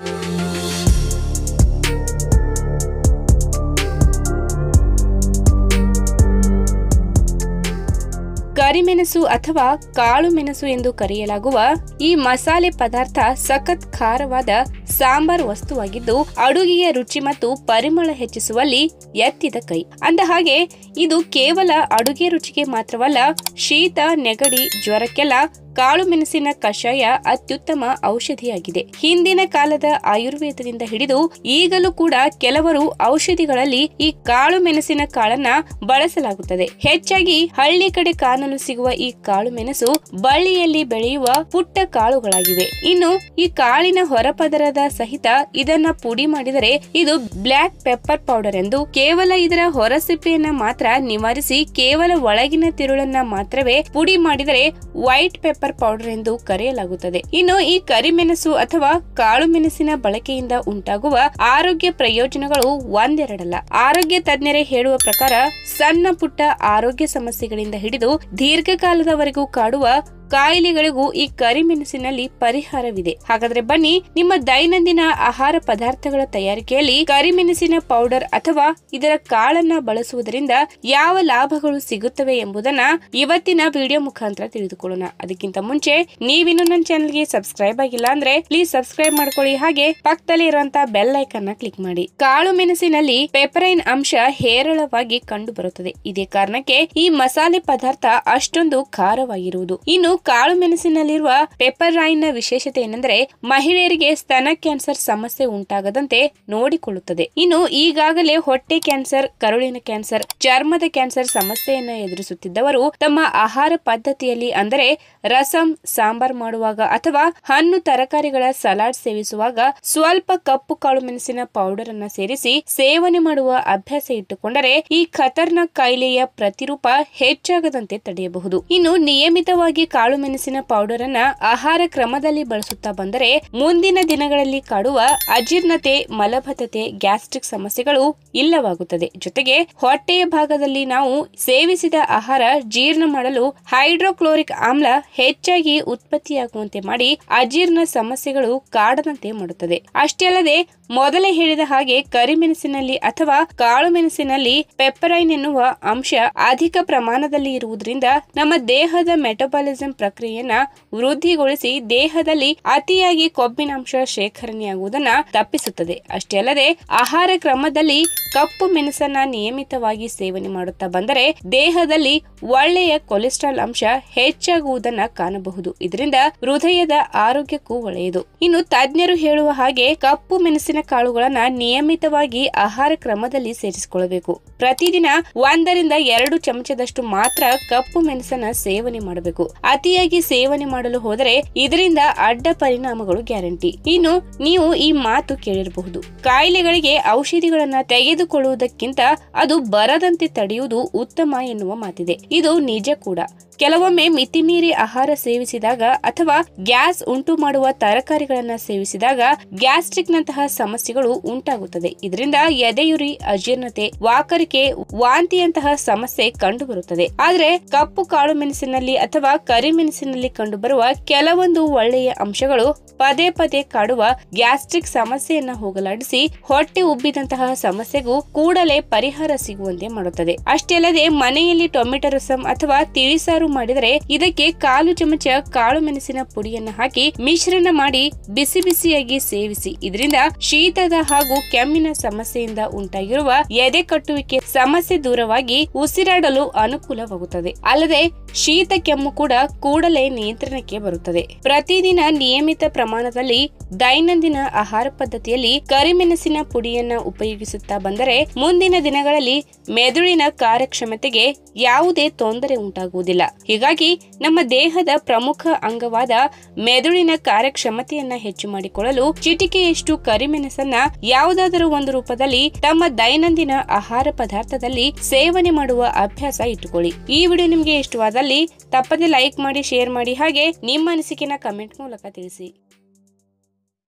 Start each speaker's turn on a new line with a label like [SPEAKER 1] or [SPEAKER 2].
[SPEAKER 1] ಕರಿಮೆಣಸು ಅಥವಾ ಕಾಳು ಮೆಣಸು ಎಂದು ಕರೆಯಲಾಗುವ ಈ ಮಸಾಲೆ ಪದಾರ್ಥ ಸಖತ್ ಖಾರವಾದ ಸಾಂಬಾರ್ ವಸ್ತುವಾಗಿದ್ದು ಅಡುಗೆಯ ರುಚಿ ಮತ್ತು ಪರಿಮಳ ಹೆಚ್ಚಿಸುವಲ್ಲಿ ಎತ್ತಿದ ಕೈ ಅಂದ ಹಾಗೆ ಇದು ಕೇವಲ ಅಡುಗೆ ರುಚಿಗೆ ಮಾತ್ರವಲ್ಲ ಶೀತ ನೆಗಡಿ ಜ್ವರಕ್ಕೆಲ್ಲ ಕಾಳು ಮೆಣಸಿನ ಕಷಾಯ ಅತ್ಯುತ್ತಮ ಔಷಧಿಯಾಗಿದೆ ಹಿಂದಿನ ಕಾಲದ ಆಯುರ್ವೇದದಿಂದ ಹಿಡಿದು ಈಗಲೂ ಕೂಡ ಕೆಲವರು ಔಷಧಿಗಳಲ್ಲಿ ಈ ಕಾಳು ಮೆಣಸಿನ ಕಾಳನ್ನ ಬಳಸಲಾಗುತ್ತದೆ ಹೆಚ್ಚಾಗಿ ಹಳ್ಳಿ ಕಡೆ ಕಾಣಲು ಸಿಗುವ ಈ ಕಾಳು ಮೆಣಸು ಬಳ್ಳಿಯಲ್ಲಿ ಬೆಳೆಯುವ ಪುಟ್ಟ ಕಾಳುಗಳಾಗಿವೆ ಇನ್ನು ಈ ಕಾಳಿನ ಹೊರಪದರದ ಸಹಿತ ಇದನ್ನ ಪುಡಿ ಮಾಡಿದರೆ ಇದು ಬ್ಲಾಕ್ ಪೆಪ್ಪರ್ ಪೌಡರ್ ಎಂದು ಕೇವಲ ಇದರ ಹೊರಸಿಪ್ಪೆಯನ್ನ ಮಾತ್ರ ನಿವಾರಿಸಿ ಕೇವಲ ಒಳಗಿನ ತಿರುಳನ್ನ ಮಾತ್ರವೇ ಪುಡಿ ಮಾಡಿದರೆ ವೈಟ್ ಪೆಪ್ಪರ್ ಪೌಡರ್ ಎಂದು ಕರೆಯಲಾಗುತ್ತದೆ ಇನ್ನು ಈ ಕರಿಮೆಣಸು ಅಥವಾ ಕಾಳು ಮೆಣಸಿನ ಬಳಕೆಯಿಂದ ಉಂಟಾಗುವ ಆರೋಗ್ಯ ಪ್ರಯೋಜನಗಳು ಒಂದೆರಡಲ್ಲ ಆರೋಗ್ಯ ತಜ್ಞರೇ ಹೇಳುವ ಪ್ರಕಾರ ಸಣ್ಣ ಪುಟ್ಟ ಆರೋಗ್ಯ ಸಮಸ್ಯೆಗಳಿಂದ ಹಿಡಿದು ದೀರ್ಘಕಾಲದವರೆಗೂ ಕಾಡುವ ಕಾಯಿಲೆಗಳಿಗೂ ಈ ಕರಿಮೆಣಸಿನಲ್ಲಿ ಪರಿಹಾರವಿದೆ ಹಾಗಾದ್ರೆ ಬನ್ನಿ ನಿಮ್ಮ ದೈನಂದಿನ ಆಹಾರ ಪದಾರ್ಥಗಳ ತಯಾರಿಕೆಯಲ್ಲಿ ಕರಿಮೆಣಸಿನ ಪೌಡರ್ ಅಥವಾ ಇದರ ಕಾಳನ್ನ ಬಳಸುವುದರಿಂದ ಯಾವ ಲಾಭಗಳು ಸಿಗುತ್ತವೆ ಎಂಬುದನ್ನ ಇವತ್ತಿನ ವಿಡಿಯೋ ಮುಖಾಂತರ ತಿಳಿದುಕೊಳ್ಳೋಣ ಅದಕ್ಕಿಂತ ಮುಂಚೆ ನೀವಿನ್ನು ನನ್ನ ಚಾನೆಲ್ಗೆ ಸಬ್ಸ್ಕ್ರೈಬ್ ಆಗಿಲ್ಲ ಅಂದ್ರೆ ಪ್ಲೀಸ್ ಸಬ್ಸ್ಕ್ರೈಬ್ ಮಾಡ್ಕೊಳ್ಳಿ ಹಾಗೆ ಪಕ್ಕದಲ್ಲಿ ಇರುವಂತಹ ಬೆಲ್ ಐಕನ್ ನ ಕ್ಲಿಕ್ ಮಾಡಿ ಕಾಳು ಮೆಣಸಿನಲ್ಲಿ ಪೆಪರೈನ್ ಅಂಶ ಹೇರಳವಾಗಿ ಕಂಡು ಬರುತ್ತದೆ ಇದೇ ಕಾರಣಕ್ಕೆ ಈ ಮಸಾಲೆ ಪದಾರ್ಥ ಅಷ್ಟೊಂದು ಖಾರವಾಗಿರುವುದು ಇನ್ನು ಕಾಳು ಮೆಣಸಿನಲ್ಲಿರುವ ಪೆಪರೈನ್ ನ ವಿಶೇಷತೆ ಏನೆಂದರೆ ಮಹಿಳೆಯರಿಗೆ ಸ್ತನ ಕ್ಯಾನ್ಸರ್ ಸಮಸ್ಯೆ ಉಂಟಾಗದಂತೆ ನೋಡಿಕೊಳ್ಳುತ್ತದೆ ಇನ್ನು ಈಗಾಗಲೇ ಹೊಟ್ಟೆ ಕ್ಯಾನ್ಸರ್ ಕರುಳಿನ ಕ್ಯಾನ್ಸರ್ ಚರ್ಮದ ಕ್ಯಾನ್ಸರ್ ಸಮಸ್ಯೆಯನ್ನ ಎದುರಿಸುತ್ತಿದ್ದವರು ತಮ್ಮ ಆಹಾರ ಪದ್ಧತಿಯಲ್ಲಿ ಅಂದರೆ ರಸಂ ಸಾಂಬಾರ್ ಮಾಡುವಾಗ ಅಥವಾ ಹಣ್ಣು ತರಕಾರಿಗಳ ಸಲಾಡ್ ಸೇವಿಸುವಾಗ ಸ್ವಲ್ಪ ಕಪ್ಪು ಕಾಳು ಮೆಣಸಿನ ಪೌಡರ್ ಅನ್ನ ಸೇರಿಸಿ ಸೇವನೆ ಮಾಡುವ ಅಭ್ಯಾಸ ಇಟ್ಟುಕೊಂಡರೆ ಈ ಖತರ್ನಾಕ್ ಕಾಯಿಲೆಯ ಪ್ರತಿರೂಪ ಹೆಚ್ಚಾಗದಂತೆ ತಡೆಯಬಹುದು ಇನ್ನು ನಿಯಮಿತವಾಗಿ ಕಾಳು ಮೆಣಸಿನ ಪೌಡರ್ ಅನ್ನ ಆಹಾರ ಕ್ರಮದಲ್ಲಿ ಬಳಸುತ್ತಾ ಬಂದರೆ ಮುಂದಿನ ದಿನಗಳಲ್ಲಿ ಕಾಡುವ ಅಜೀರ್ಣತೆ ಮಲಬದ್ಧತೆ ಗ್ಯಾಸ್ಟ್ರಿಕ್ ಸಮಸ್ಯೆಗಳು ಇಲ್ಲವಾಗುತ್ತದೆ ಜೊತೆಗೆ ಹೊಟ್ಟೆಯ ಭಾಗದಲ್ಲಿ ನಾವು ಸೇವಿಸಿದ ಆಹಾರ ಜೀರ್ಣ ಮಾಡಲು ಹೈಡ್ರೋಕ್ಲೋರಿಕ್ ಆಮ್ಲ ಹೆಚ್ಚಾಗಿ ಉತ್ಪತ್ತಿಯಾಗುವಂತೆ ಮಾಡಿ ಅಜೀರ್ಣ ಸಮಸ್ಯೆಗಳು ಕಾಡದಂತೆ ಮಾಡುತ್ತದೆ ಅಷ್ಟೇ ಅಲ್ಲದೆ ಮೊದಲೇ ಹೇಳಿದ ಹಾಗೆ ಕರಿಮೆಣಸಿನಲ್ಲಿ ಅಥವಾ ಕಾಳು ಮೆಣಸಿನಲ್ಲಿ ಪೆಪ್ಪರೈನ್ ಎನ್ನುವ ಅಂಶ ಅಧಿಕ ಪ್ರಮಾಣದಲ್ಲಿ ಇರುವುದರಿಂದ ನಮ್ಮ ದೇಹದ ಮೆಟಬಾಲಿಸಂ ಪ್ರಕ್ರಿಯೆಯನ್ನ ವೃದ್ಧಿಗೊಳಿಸಿ ದೇಹದಲ್ಲಿ ಅತಿಯಾಗಿ ಕೊಬ್ಬಿನಾಂಶ ಶೇಖರಣೆಯಾಗುವುದನ್ನ ತಪ್ಪಿಸುತ್ತದೆ ಅಷ್ಟೇ ಅಲ್ಲದೆ ಆಹಾರ ಕ್ರಮದಲ್ಲಿ ಕಪ್ಪು ಮೆಣಸನ್ನ ನಿಯಮಿತವಾಗಿ ಸೇವನೆ ಮಾಡುತ್ತಾ ಬಂದರೆ ದೇಹದಲ್ಲಿ ಒಳ್ಳೆಯ ಕೊಲೆಸ್ಟ್ರಾಲ್ ಅಂಶ ಹೆಚ್ಚಾಗುವುದನ್ನ ಕಾಣಬಹುದು ಇದರಿಂದ ಹೃದಯದ ಆರೋಗ್ಯಕ್ಕೂ ಒಳ್ಳೆಯದು ಇನ್ನು ತಜ್ಞರು ಹೇಳುವ ಹಾಗೆ ಕಪ್ಪು ಮೆಣಸಿನ ಕಾಳುಗಳನ್ನ ನಿಯಮಿತವಾಗಿ ಆಹಾರ ಕ್ರಮದಲ್ಲಿ ಸೇರಿಸಿಕೊಳ್ಳಬೇಕು ಪ್ರತಿದಿನ ಒಂದರಿಂದ ಎರಡು ಚಮಚದಷ್ಟು ಮಾತ್ರ ಕಪ್ಪು ಮೆಣಸನ್ನ ಸೇವನೆ ಮಾಡಬೇಕು ಅತಿಯಾಗಿ ಸೇವನೆ ಮಾಡಲು ಹೋದರೆ ಇದರಿಂದ ಅಡ್ಡ ಪರಿಣಾಮಗಳು ಗ್ಯಾರಂಟಿ ಇನ್ನು ನೀವು ಈ ಮಾತು ಕೇಳಿರಬಹುದು ಕಾಯಿಲೆಗಳಿಗೆ ಔಷಧಿಗಳನ್ನ ತೆಗೆದುಕೊಳ್ಳುವುದಕ್ಕಿಂತ ಅದು ಬರದಂತೆ ತಡೆಯುವುದು ಉತ್ತಮ ಎನ್ನುವ ಮಾತಿದೆ ಇದು ನಿಜ ಕೂಡ ಕೆಲವೊಮ್ಮೆ ಮಿತಿಮೀರಿ ಆಹಾರ ಸೇವಿಸಿದಾಗ ಅಥವಾ ಗ್ಯಾಸ್ ಉಂಟು ಮಾಡುವ ತರಕಾರಿಗಳನ್ನ ಸೇವಿಸಿದಾಗ ಗ್ಯಾಸ್ಟ್ರಿಕ್ ನಂತಹ ಸಮಸ್ಯೆಗಳು ಉಂಟಾಗುತ್ತದೆ ಇದರಿಂದ ಎದೆಯುರಿ ಅಜೀರ್ಣತೆ ವಾಕರಿಕೆ ವಾಂತಿಯಂತಹ ಸಮಸ್ಯೆ ಕಂಡುಬರುತ್ತದೆ ಆದ್ರೆ ಕಪ್ಪು ಕಾಳು ಮೆಣಸಿನಲ್ಲಿ ಅಥವಾ ಕರಿಮೆಣಸಿನಲ್ಲಿ ಕಂಡುಬರುವ ಕೆಲವೊಂದು ಒಳ್ಳೆಯ ಅಂಶಗಳು ಪದೇ ಪದೇ ಕಾಡುವ ಗ್ಯಾಸ್ಟ್ರಿಕ್ ಸಮಸ್ಯೆಯನ್ನ ಹೋಗಲಾಡಿಸಿ ಹೊಟ್ಟೆ ಉಬ್ಬಿದಂತಹ ಸಮಸ್ಯೆಗೂ ಕೂಡಲೇ ಪರಿಹಾರ ಸಿಗುವಂತೆ ಮಾಡುತ್ತದೆ ಅಷ್ಟೇ ಅಲ್ಲದೆ ಮನೆಯಲ್ಲಿ ಟೊಮೆಟೊ ರಸಂ ಅಥವಾ ತಿಳಿಸಾರು ಮಾಡಿದರೆ ಇದಕ್ಕೆ ಕಾಲು ಚಮಚ ಕಾಳು ಮೆಣಸಿನ ಪುಡಿಯನ್ನ ಹಾಕಿ ಮಿಶ್ರಣ ಮಾಡಿ ಬಿಸಿ ಬಿಸಿಯಾಗಿ ಸೇವಿಸಿ ಇದರಿಂದ ಶೀತದ ಹಾಗೂ ಕೆಮ್ಮಿನ ಸಮಸ್ಯೆಯಿಂದ ಉಂಟಾಗಿರುವ ಎದೆ ಕಟ್ಟುವಿಕೆ ಸಮಸ್ಯೆ ದೂರವಾಗಿ ಉಸಿರಾಡಲು ಅನುಕೂಲವಾಗುತ್ತದೆ ಅಲ್ಲದೆ ಶೀತ ಕೆಮ್ಮು ಕೂಡ ಕೂಡಲೇ ನಿಯಂತ್ರಣಕ್ಕೆ ಬರುತ್ತದೆ ಪ್ರತಿದಿನ ನಿಯಮಿತ ಪ್ರಮಾಣದಲ್ಲಿ ದೈನಂದಿನ ಆಹಾರ ಪದ್ಧತಿಯಲ್ಲಿ ಕರಿಮೆಣಸಿನ ಪುಡಿಯನ್ನ ಉಪಯೋಗಿಸುತ್ತಾ ಬಂದರೆ ಮುಂದಿನ ದಿನಗಳಲ್ಲಿ ಮೆದುಳಿನ ಕಾರ್ಯಕ್ಷಮತೆಗೆ ಯಾವುದೇ ತೊಂದರೆ ಉಂಟಾಗುವುದಿಲ್ಲ ಹೀಗಾಗಿ ನಮ್ಮ ದೇಹದ ಪ್ರಮುಖ ಅಂಗವಾದ ಮೆದುಳಿನ ಕಾರ್ಯಕ್ಷಮತೆಯನ್ನ ಹೆಚ್ಚು ಮಾಡಿಕೊಳ್ಳಲು ಚಿಟಿಕೆಯಷ್ಟು ಕರಿಮೆಣಸನ್ನ ಯಾವುದಾದರೂ ಒಂದು ರೂಪದಲ್ಲಿ ತಮ್ಮ ದೈನಂದಿನ ಆಹಾರ ಪದಾರ್ಥದಲ್ಲಿ ಸೇವನೆ ಮಾಡುವ ಅಭ್ಯಾಸ ಇಟ್ಟುಕೊಳ್ಳಿ ಈ ವಿಡಿಯೋ ನಿಮಗೆ ಇಷ್ಟವಾದಲ್ಲಿ ತಪ್ಪದೆ ಲೈಕ್ ಮಾಡಿ ಶೇರ್ ಮಾಡಿ ಹಾಗೆ ನಿಮ್ಮ ಅನಿಸಿಕೆನ ಕಮೆಂಟ್ ಮೂಲಕ ತಿಳಿಸಿ